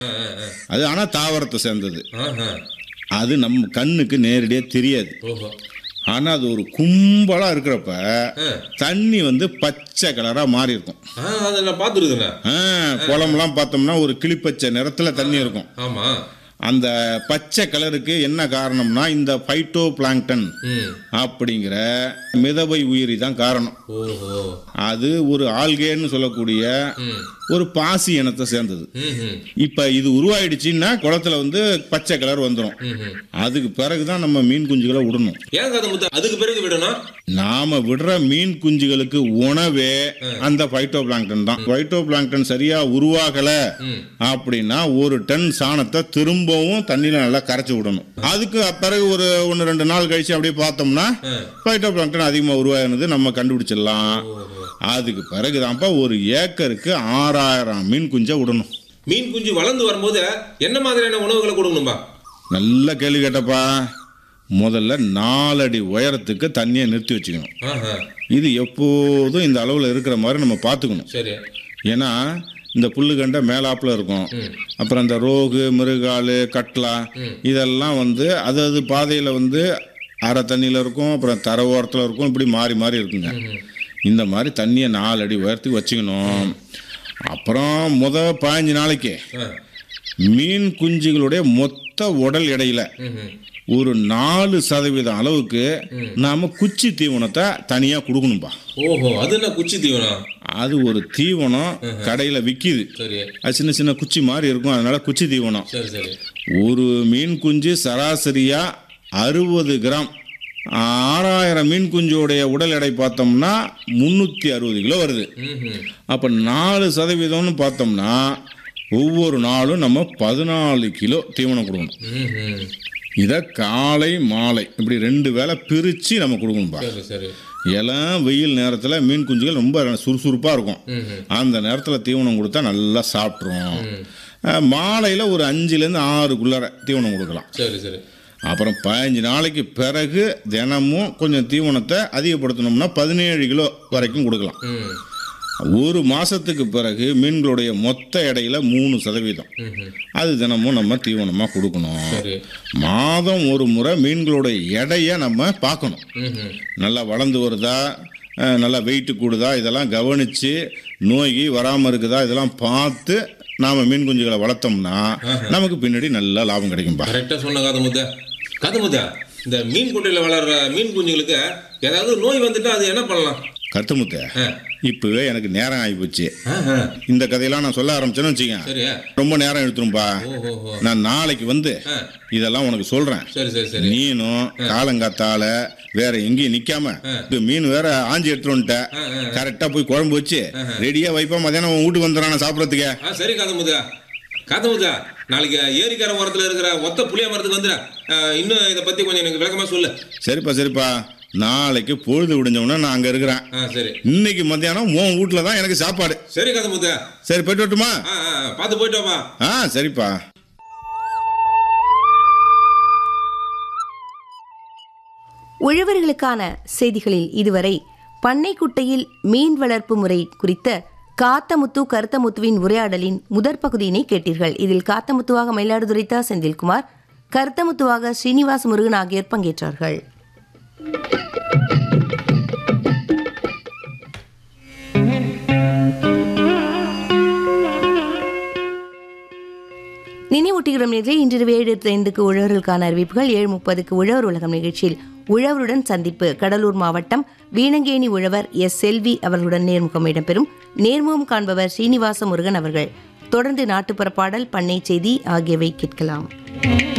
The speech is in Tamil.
அது ஆனால் தாவரத்தை சேர்ந்தது ஆஹா. அது நம்ம கண்ணுக்கு நேரடியாக தெரியாது ஓஹோ ஆனால் அது ஒரு கும்பலாக இருக்கிறப்ப ஆ. தண்ணி வந்து பச்சை கலராக மாறி இருக்கும் ஆ அதை நான் பார்த்துருக்குண்ணே ஆ, குளம்லாம் பார்த்தோம்னா ஒரு கிளிப்பச்சை நிறத்தில் தண்ணி இருக்கும் ஆமா அந்த பச்சை கலருக்கு என்ன காரணம்னா இந்த ஃபைட்டோ பிளாங்டன் ம் அப்படிங்கிற மிதவை உயிரி தான் காரணம் ஓஹோ அது ஒரு ஆல்கேன்னு சொல்லக்கூடிய ம் ஒரு பாசி இனத்தை சேர்ந்தது ம் ம் இப்போ இது உருவாயிடுச்சுன்னா குளத்துல வந்து பச்சை கலர் வந்துடும் ம் ம் அதுக்கு பிறகு தான் நம்ம மீன் குஞ்சுகளை விடணும் ஏன் கதை முத்து அதுக்கு பிறகு விடணும் நாம விடுற மீன் குஞ்சுகளுக்கு உணவே அந்த ஃபைட்டோ பிளாங்டன் தான் ஃபைட்டோ பிளாங்டன் சரியா உருவாகல ம் அப்படின்னா ஒரு டன் சாணத்தை திரும்பவும் தண்ணியில நல்லா கரைச்சி விடணும் அதுக்கு பிறகு ஒரு ஒன்று ரெண்டு நாள் கழிச்சு அப்படியே பார்த்தோம்னா ஆ. ஃபைட்டோ பிளாங்டன் அதிகமாக உருவாகினது நம்ம கண்டுபிடிச்சிடலாம் ஓஹோ அதுக்கு பிறகுதான்ப்பா ஒரு ஏக்கருக்கு ஆறாயிரம் மீன் குஞ்சை விடணும் மீன் குஞ்சு வளர்ந்து வரும்போது என்ன மாதிரியான உணவுகளை கொடுக்கணும்பா நல்ல கேள்வி கேட்டப்பா முதல்ல நாலடி உயரத்துக்கு தண்ணியை நிறுத்தி வச்சுக்கணும் ஆஹா இது எப்போதும் இந்த அளவில் இருக்கிற மாதிரி நம்ம பார்த்துக்கணும் சரி ஏன்னா இந்த புல்லுகண்டை மேலாப்பில் இருக்கும் ம் அப்புறம் இந்த ரோகு மிருகாலு கட்லா இதெல்லாம் வந்து அது அது பாதையில் வந்து அரை தண்ணியில் இருக்கும் அப்புறம் தர ஓரத்தில் இருக்கும் இப்படி மாறி மாறி இருக்குங்க இந்த மாதிரி தண்ணியை நாலு அடி உயரத்துக்கு வச்சுக்கணும் அப்புறம் முத பதினஞ்சு நாளைக்கு ஆ மீன் குஞ்சுகளுடைய மொத்த உடல் எடையில ம் ம் ஒரு நாலு சதவீதம் அளவுக்கு நாம குச்சி தீவனத்தை தனியாக கொடுக்கணும்பா ஓஹோ அது என்ன குச்சி தீவனம் அது ஒரு தீவனம் கடையில் விற்கிது சரி அது சின்ன சின்ன குச்சி மாதிரி இருக்கும் அதனால குச்சி தீவனம் சரி சரி ஒரு மீன் குஞ்சு சராசரியா அறுபது கிராம் ஆறாயிரம் மீன் குஞ்சோடைய உடல் எடை பார்த்தோம்னா முந்நூற்றி அறுபது கிலோ வருது ம் ம் அப்போ நாலு சதவீதம்னு பார்த்தோம்னா ஒவ்வொரு நாளும் நம்ம பதினாலு கிலோ தீவனம் கொடுக்கணும் ம் ம் இதை காலை மாலை இப்படி ரெண்டு வேளை பிரித்து நம்ம கொடுக்கணும்பா சரி சரி இளம் வெயில் நேரத்தில் மீன் குஞ்சுகள் ரொம்ப சுறுசுறுப்பாக இருக்கும் ம் ம் அந்த நேரத்தில் தீவனம் கொடுத்தா நல்லா சாப்பிட்ரும் மாலையில் ஒரு அஞ்சுலேருந்து ஆறுக்குள்ளார தீவனம் கொடுக்கலாம் சரி சரி அப்புறம் பதினஞ்சு நாளைக்கு பிறகு தினமும் கொஞ்சம் தீவனத்தை அதிகப்படுத்தணும்னா பதினேழு கிலோ வரைக்கும் கொடுக்கலாம் ம் ஒரு மாதத்துக்கு பிறகு மீன்களுடைய மொத்த எடையில மூணு சதவீதம் ம் ம் அது தினமும் நம்ம தீவனமாக கொடுக்கணும் சரி மாதம் ஒரு முறை மீன்களுடைய எடையை நம்ம பார்க்கணும் ம் ம் நல்லா வளர்ந்து வருதா அஹ், நல்லா வெயிட்டு கூடுதா இதெல்லாம் கவனித்து நோய் வராமல் இருக்குதா இதெல்லாம் பார்த்து நாம் மீன் குஞ்சுகளை வளர்த்தோம்னா நமக்கு பின்னாடி நல்ல லாபம் கிடைக்கும்பா கரெக்டாக சொன்ன காது முத்த காது முத்த இந்த மீன் குட்டையில் வளர்ற மீன் குஞ்சுங்களுக்கு ஏதாவது நோய் வந்துட்டா அது என்ன பண்ணலாம் கத்துமுத்த ஆ இப்போவே எனக்கு நேரம் ஆகிப்போச்சு ஆ, ஆ. இந்த கதையெல்லாம் நான் சொல்ல ஆரம்பிச்சேன்னு வச்சுக்கேன் சரியா ரொம்ப நேரம் எடுத்துரும்பா ஓஹோ ஹோ நான் நாளைக்கு வந்து ஆ இதெல்லாம் உனக்கு சொல்கிறேன் சரி சரி சரி நீனும் காலங்காத்தால வேற எங்கேயும் நிக்காம இது மீன் வேற ஆஞ்சி எடுத்துட்டு வந்துட்ட கரெக்டா போய் குழம்பு வச்சு ரெடியா வைப்பா மதியானம் உன் வீட்டுக்கு வந்துடுறான் சாப்பிடறதுக்கு ஆ சரி காதமுதா காதமுதா நாளைக்கு ஏரிக்கார ஓரத்தில் இருக்கிற ஒத்த புளிய மரத்துக்கு வந்துடு இன்னும் இதை பற்றி கொஞ்சம் எனக்கு விளக்கமாக சொல்லு சரிப்பா சரிப்பா நாளைக்கு பொழுது விடிஞ்சவொடனே நான் அங்க இருக்கிறேன் ஆ சரி இன்னைக்கு மத்தியானம் உன் வீட்டுல தான் எனக்கு சாப்பாடு சரி காதமுதா சரி போயிட்டு வரட்டுமா ஆ ஆ ஆ, பார்த்து போயிட்டு வாப்பா ஆ சரிப்பா உழவர்களுக்கான செய்திகளில் இதுவரை பண்ணைக்குட்டையில் மீன் வளர்ப்பு முறை குறித்த காத்தமுத்து கருத்தமுத்துவின் உரையாடலின் முதற் பகுதியினை கேட்டீர்கள் இதில் காத்தமுத்துவாக மயிலாடுதுறை தா செந்தில்குமார் கருத்தமுத்துவாக ஸ்ரீனிவாச முருகன் ஆகியோர் பங்கேற்றார்கள் நினைவூட்டுகிறோம் நேர்களே இன்றிரவு ஏழு ஐந்துக்கு உழவர்களுக்கான அறிவிப்புகள் ஏழு முப்பதுக்கு உழவர் உலகம் நிகழ்ச்சியில் உழவருடன் சந்திப்பு கடலூர் மாவட்டம் வீணங்கேணி உழவர் எஸ் செல்வி அவர்களுடன் நேர்முகம் இடம்பெறும் நேர்முகம் காண்பவர் ஸ்ரீனிவாச முருகன் அவர்கள் தொடர்ந்து நாட்டுப்புற பாடல் பண்ணை செய்தி ஆகியவை கேட்கலாம்